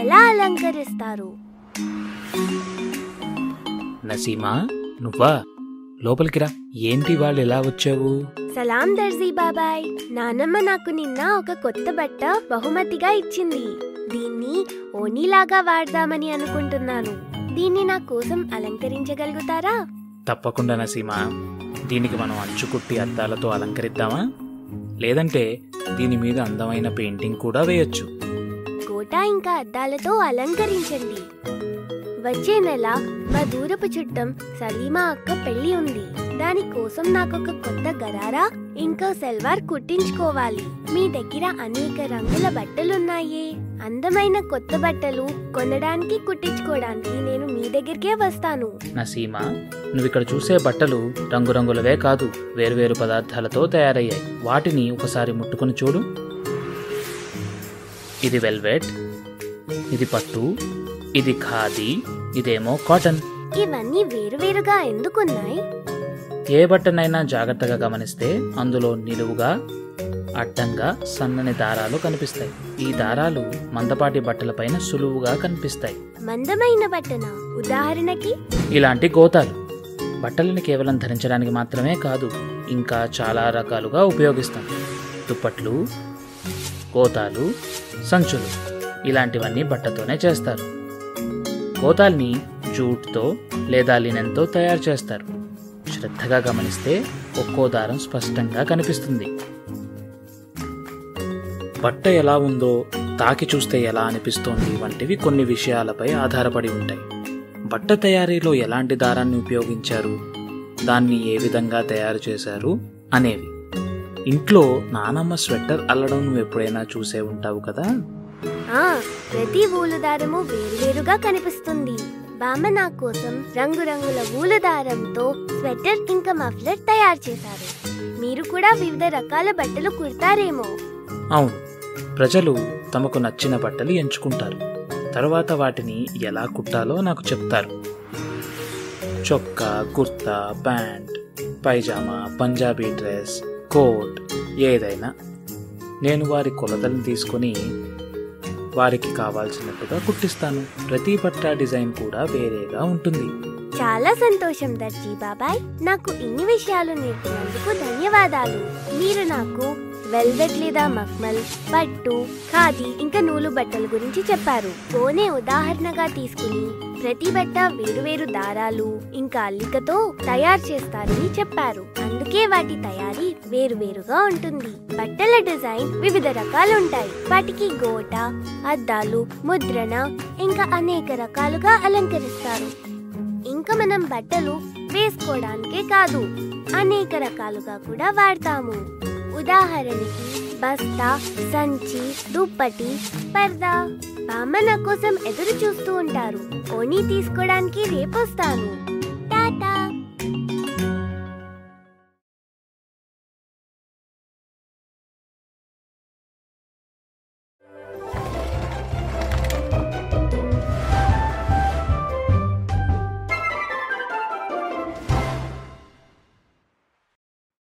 ఎలా అలంకరిస్తారు నసీమా నువ్వా లోపలికి రా ఏంటి వాళ్ళు ఎలా వచ్చావు సలాం దర్జీ బాబాయ్ నానమ్మ నాకు నిన్న ఒక కొత్త బట్ట బహుమతిగా ఇచ్చింది దీన్ని ఓనీలాగా వాడదామని అనుకుంటున్నాను దీన్ని నా కోసం అలంకరించగలుగుతారా తప్పకుండా నసీమా దీనికి మనం అంచుకుట్టి అద్దాలతో అలంకరిద్దామా లేదంటే దీని మీద అందమైన పెయింటింగ్ కూడా వేయొచ్చు కోట ఇంకా అద్దాలతో అలంకరించండి వచ్చే నెల మా దూరపు చుట్టం సలీమా అక్క పెళ్లి ఉంది దానికోసం నాకొక కొత్త గరారా ఇంకా సెల్వార్ కుట్టించుకోవాలి మీ దగ్గర అనేక రంగుల బట్టలున్నాయే అందమైన కొత్త బట్టలు కొనడానికి కుట్టించుకోవడానికి నేను మీ దగ్గరికే వస్తాను నసీమా నువ్వు ఇక్కడ చూసే బట్టలు రంగురంగులవే కాదు వేరువేరు పదార్థాలతో తయారయ్యాయి వాటిని ఒకసారి ముట్టుకొని చూడు ఇది వెల్వెట్ ఇది పట్టు ఇది ఖాదీ ఇదేమో కాటన్ ఇవన్నీ వేరువేరుగా ఎందుకున్నాయి ఏ బట్టనైనా జాగ్రత్తగా గమనిస్తే అందులో నిలువుగా అడ్డంగా సన్నని దారాలు కనిపిస్తాయి ఈ దారాలు మందపాటి బట్టలపైన సులువుగా కనిపిస్తాయి మందమైన బట్టన ఉదాహరణకి ఇలాంటి గోతాలు బట్టలను కేవలం ధరించడానికి మాత్రమే కాదు ఇంకా చాలా రకాలుగా ఉపయోగిస్తాం దుప్పట్లు గోతాలు సంచులు ఇలాంటివన్నీ బట్టతోనే చేస్తారు గోతాల్ని జూట్తో లేదా లినెన్తో తయారు చేస్తారు శ్రద్ధగా గమనిస్తే ఒక్కో దారం స్పష్టంగా కనిపిస్తుంది బట్ట ఎలా ఉందో తాకి చూస్తే ఎలా అనిపిస్తోంది వంటివి కొన్ని విషయాలపై ఆధారపడి ఉంటాయి బట్ట తయారీలో ఎలాంటి దారాన్ని ఉపయోగించారు దాన్ని ఏ విధంగా తయారు చేశారు అనేవి ఇంట్లో నానమ్మ స్వెట్టర్ అల్లడం నువ్వు ఎప్పుడైనా చూసే ఉంటావు కదా ఆ ప్రతి ఊలు దారము వేరువేరుగా కనిపిస్తుంది బామ్మ నా కోసం రంగురంగుల ఊలు దారంతో స్వెటర్ ఇంకా మఫ్లర్ తయారు చేశారు మీరు కూడా వివిధ రకాల బట్టలు కుడతారేమో అవును ప్రజలు తమకు నచ్చిన బట్టలు ఎంచుకుంటారు తర్వాత వాటిని ఎలా కుట్టాలో నాకు చెప్తారు చొక్కా kurta pant pyjama Punjabi dress coat ఏదైనా నేను వారి కొలతలను తీసుకొని వారికి కావాల్సినట్టుగా కుట్టిస్తాను ప్రతి బట్ట డిజైన్ కూడా వేరేగా ఉంటుంది చాలా సంతోషం దర్జీ బాబాయ్ నాకు ఇన్ని విషయాలు నేర్పినందుకు ధన్యవాదాలు మీరు నాకు వెల్వెట్ లేదా మక్మల్ పట్టు ఖాదీ ఇంకా నూలు బట్టల గురించి చెప్పారు కోనే ఉదాహరణగా తీసుకుని ప్రతి బట్ట వేరువేరు దారాలు ఇంకా అల్లికతో తయారు చేస్తారని చెప్పారు అందుకే వాటి తయారీ వేరువేరుగా ఉంటుంది బట్టల డిజైన్ వివిధ రకాలు ఉంటాయి వాటికి గోట అద్దాలు ముద్రణ ఇంకా అనేక రకాలుగా అలంకరిస్తారు ఇంకా మనం బట్టలు వేసుకోవడానికే కాదు అనేక రకాలుగా కూడా వాడతాము ఉదాహరణకి బస్తా సంచి దుప్పటి పర్దా బామ్మ నా కోసం ఎదురు చూస్తూ ఉంటారు ఓనీ తీసుకోవడానికి రేపొస్తాను